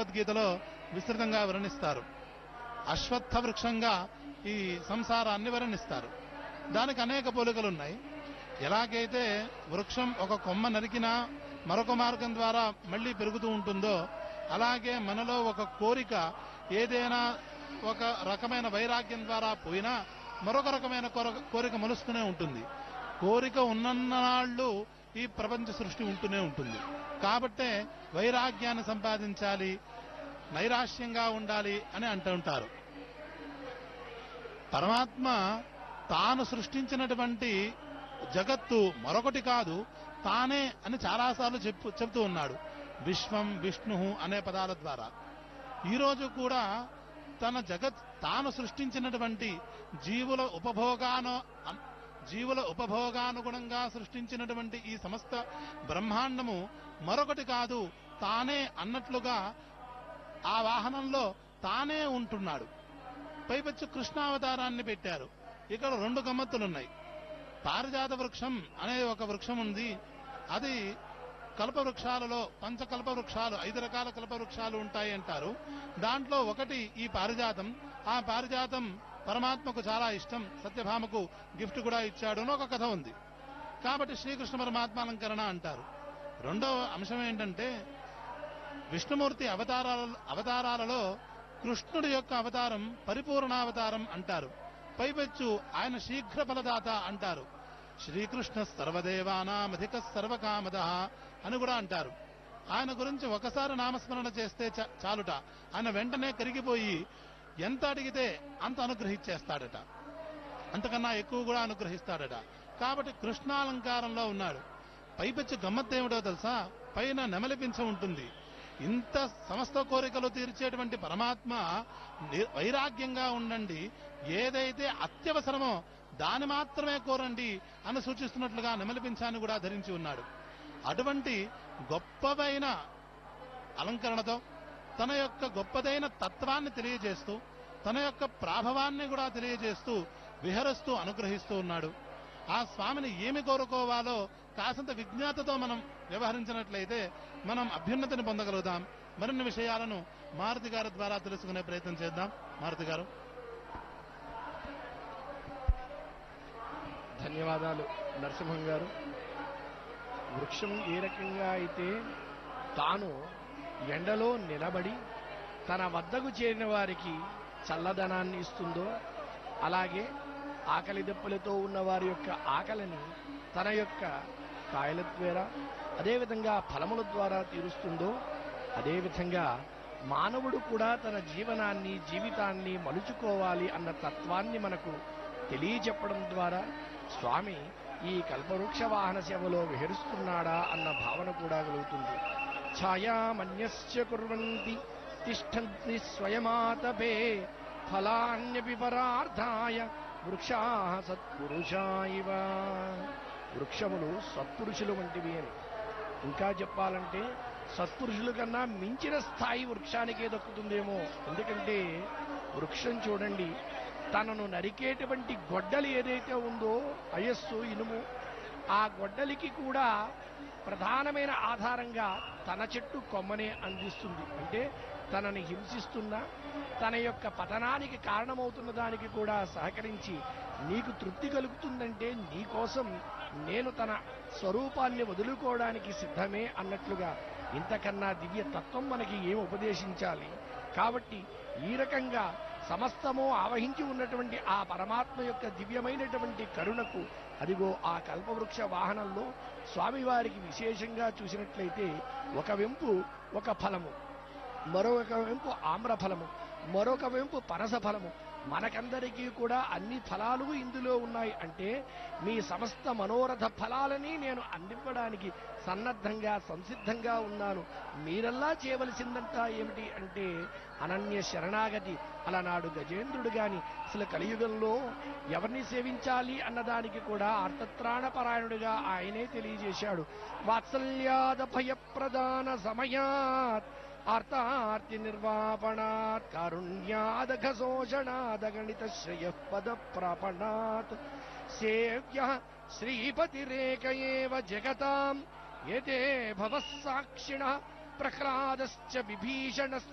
భగవద్గీతలో విస్తృతంగా వర్ణిస్తారు అశ్వత్థ వృక్షంగా ఈ సంసారాన్ని వర్ణిస్తారు దానికి అనేక పోలికలు ఉన్నాయి ఎలాగైతే వృక్షం ఒక కొమ్మ నరికినా మరొక మార్గం ద్వారా మళ్ళీ పెరుగుతూ ఉంటుందో అలాగే మనలో ఒక కోరిక ఏదైనా ఒక రకమైన వైరాగ్యం ద్వారా పోయినా మరొక రకమైన కోర- కోరిక మలుస్తూనే ఉంటుంది కోరిక ఉన్ననాళ్ళు ఈ ప్రపంచ సృష్టి ఉంటూనే ఉంటుంది కాబట్టే వైరాగ్యాన్ని సంపాదించాలి నైరాశ్యంగా ఉండాలి అని అంటుంటారు పరమాత్మ తాను సృష్టించినటువంటి జగత్తు మరొకటి కాదు తానే అని చాలాసార్లు చెప్పు చెప్తూ ఉన్నాడు విశ్వం విష్ణు అనే పదాల ద్వారా ఈరోజు కూడా తన జగత్ తాను సృష్టించినటువంటి జీవుల ఉపభోగాను అన్- జీవుల ఉపభోగానుగుణంగా సృష్టించినటువంటి ఈ సమస్త బ్రహ్మాండము మరొకటి కాదు తానే అన్నట్లుగా ఆ వాహనంలో తానే ఉంటున్నాడు పైపచ్చు కృష్ణావతారాన్ని పెట్టారు ఇక్కడ రెండు గమ్మత్తులున్నాయి పారిజాత వృక్షం అనే ఒక వృక్షం ఉంది అది కల్ప వృక్షాలలో పంచకల్ప వృక్షాలు ఐదు రకాల కల్ప వృక్షాలు ఉంటాయి అంటారు దాంట్లో ఒకటి ఈ పారిజాతం ఆ పారిజాతం పరమాత్మకు చాలా ఇష్టం సత్యభామకు గిఫ్ట్ కూడా ఇచ్చాడు అని ఒక కథ ఉంది కాబట్టి శ్రీకృష్ణ పరమాత్మాలంకరణ అంటారు రెండవ అంశం ఏంటంటే విష్ణుమూర్తి అవతారాల అవతారాలలో కృష్ణుడి యొక్క అవతారం పరిపూర్ణావతారం అంటారు పైపెచ్చు ఆయన శీఘ్ర ఫలదాత అంటారు శ్రీకృష్ణ సర్వదేవానామధిక సర్వకామద అని కూడా అంటారు ఆయన గురించి ఒకసారి నామస్మరణ చేస్తే చ- చాలుట ఆయన వెంటనే కరిగిపోయి ఎంత అడిగితే అంత అనుగ్రహించేస్తాడట అంతకన్నా ఎక్కువ కూడా అనుగ్రహిస్తాడట కాబట్టి కృష్ణాలంకారంలో ఉన్నాడు పైపెచ్చు గమ్మత్తు ఏమిటో తెలుసా పైన నెమలిపించ ఉంటుంది ఇంత సమస్త కోరికలు తీర్చేటువంటి పరమాత్మ ని- వైరాగ్యంగా ఉండండి ఏదైతే అత్యవసరమో దాని మాత్రమే కోరండి అని సూచిస్తున్నట్లుగా నెమలిపించాన్ని కూడా ధరించి ఉన్నాడు అటువంటి గొప్పవైన అలంకరణతో తన యొక్క గొప్పదైన తత్వాన్ని తెలియజేస్తూ తన యొక్క ప్రాభవాన్ని కూడా తెలియజేస్తూ విహరిస్తూ అనుగ్రహిస్తూ ఉన్నాడు ఆ స్వామిని ఏమి కోరుకోవాలో కాసంత విజ్ఞాతతో మనం వ్యవహరించినట్లయితే మనం అభ్యున్నతిని పొందగలుగుతాం మరిన్ని విషయాలను మారుతి గారి ద్వారా తెలుసుకునే ప్రయత్నం చేద్దాం మారుతి గారు ధన్యవాదాలు నరసింహం గారు వృక్షం ఏ రకంగా అయితే తాను ఎండలో నిలబడి తన వద్దకు చేరిన వారికి చల్లదనాన్ని ఇస్తుందో అలాగే ఆకలి దెబ్బలతో ఉన్న వారి యొక్క ఆకలిని తన యొక్క కాయల ద్వారా అదేవిధంగా ఫలముల ద్వారా తీరుస్తుందో అదేవిధంగా మానవుడు కూడా తన జీవనాన్ని జీవితాన్ని మలుచుకోవాలి అన్న తత్వాన్ని మనకు తెలియచెప్పడం ద్వారా స్వామి ఈ కల్పవృక్ష వాహన సేవలో విహరిస్తున్నాడా అన్న భావన కూడా కలుగుతుంది ఛాయామన్యస్య కుర్వంతి తిష్టంతి స్వయమాతపే ఫలాన్యపి పరార్థాయ వృక్షా సత్పురుషా ఇవ వృక్షములు సత్పురుషులు వంటివి అని ఇంకా చెప్పాలంటే సత్పురుషుల కన్నా మించిన స్థాయి వృక్షానికే దక్కుతుందేమో ఎందుకంటే వృక్షం చూడండి తనను నరికేటువంటి గొడ్డలి ఏదైతే ఉందో అయస్సు ఇనుము ఆ గొడ్డలికి కూడా ప్రధానమైన ఆధారంగా తన చెట్టు కొమ్మనే అందిస్తుంది అంటే తనని హింసిస్తున్న తన యొక్క పతనానికి కారణమవుతున్న దానికి కూడా సహకరించి నీకు తృప్తి కలుగుతుందంటే నీకోసం నేను తన స్వరూపాన్ని వదులుకోవడానికి సిద్ధమే అన్నట్లుగా ఇంతకన్నా దివ్య తత్వం మనకి ఏం ఉపదేశించాలి కాబట్టి ఈ రకంగా సమస్తము ఆవహించి ఉన్నటువంటి ఆ పరమాత్మ యొక్క దివ్యమైనటువంటి కరుణకు అదిగో ఆ కల్పవృక్ష వాహనంలో స్వామివారికి విశేషంగా చూసినట్లయితే ఒక వెంపు ఒక ఫలము మరొక వెంపు ఆమ్ర ఫలము మరొక వెంపు పనస ఫలము మనకందరికీ కూడా అన్ని ఫలాలు ఇందులో ఉన్నాయి అంటే మీ సమస్త మనోరథ ఫలాలని నేను అందివ్వడానికి సన్నద్ధంగా సంసిద్ధంగా ఉన్నాను మీరల్లా చేయవలసిందంతా ఏమిటి అంటే అనన్య శరణాగతి అలనాడు గజేంద్రుడు గాని అసలు కలియుగంలో ఎవరిని సేవించాలి అన్నదానికి కూడా అర్థత్రాణపరాయణుడిగా ఆయనే తెలియజేశాడు వాత్సల్యాద భయప్రదాన సమయాత్ ఆర్తార్తి నిర్వాపణాత్ కారుణ్యాదఘ శోషణాదగణిత శ్రేయ పద ప్రాపణాత్ సేవ్య శ్రీపతిరేక ఏవ జగతాం యతే భవసాక్షిణ ప్రహ్లాదశ్చ విభీషణ